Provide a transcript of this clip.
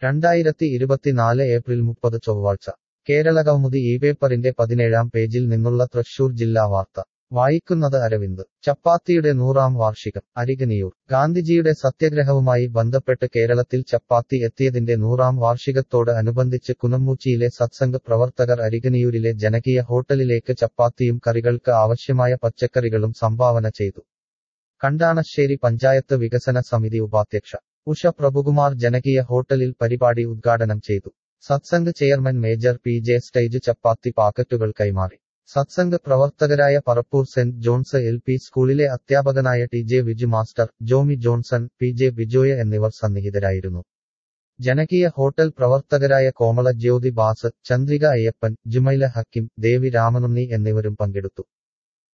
രണ്ടായിരത്തി ഇരുപത്തിനാല് ഏപ്രിൽ മുപ്പത് ചൊവ്വാഴ്ച കേരളകൗമുദി ഈ പേപ്പറിന്റെ പതിനേഴാം പേജിൽ നിന്നുള്ള തൃശൂർ ജില്ലാ വാർത്ത വായിക്കുന്നത് അരവിന്ദ് ചപ്പാത്തിയുടെ നൂറാം വാർഷികം അരികനിയൂർ ഗാന്ധിജിയുടെ സത്യഗ്രഹവുമായി ബന്ധപ്പെട്ട് കേരളത്തിൽ ചപ്പാത്തി എത്തിയതിന്റെ നൂറാം വാർഷികത്തോട് അനുബന്ധിച്ച് കുന്നമ്മൂച്ചിയിലെ സത്സംഗ് പ്രവർത്തകർ അരികനിയൂരിലെ ജനകീയ ഹോട്ടലിലേക്ക് ചപ്പാത്തിയും കറികൾക്ക് ആവശ്യമായ പച്ചക്കറികളും സംഭാവന ചെയ്തു കണ്ടാണശ്ശേരി പഞ്ചായത്ത് വികസന സമിതി ഉപാധ്യക്ഷ ഉഷ പ്രഭുകുമാർ ജനകീയ ഹോട്ടലിൽ പരിപാടി ഉദ്ഘാടനം ചെയ്തു Satsang chairman major P J stage chapati പാക്കറ്റുകൾ കൈമാറി സത്സംഗ് പ്രവർത്തകരായ Parappur Saint John's L P സ്കൂളിലെ അധ്യാപകനായ T J Viju master Jomy Johnson P J Bijoy എന്നിവർ സന്നിഹിതരായിരുന്നു ജനകീയ ഹോട്ടൽ പ്രവർത്തകരായ കോമള ജ്യോതി ബാസ് ചന്ദ്രിക അയ്യപ്പൻ ജുമൈല ഹക്കിം ദേവി രാമനുണ്ണി എന്നിവരും പങ്കെടുത്തു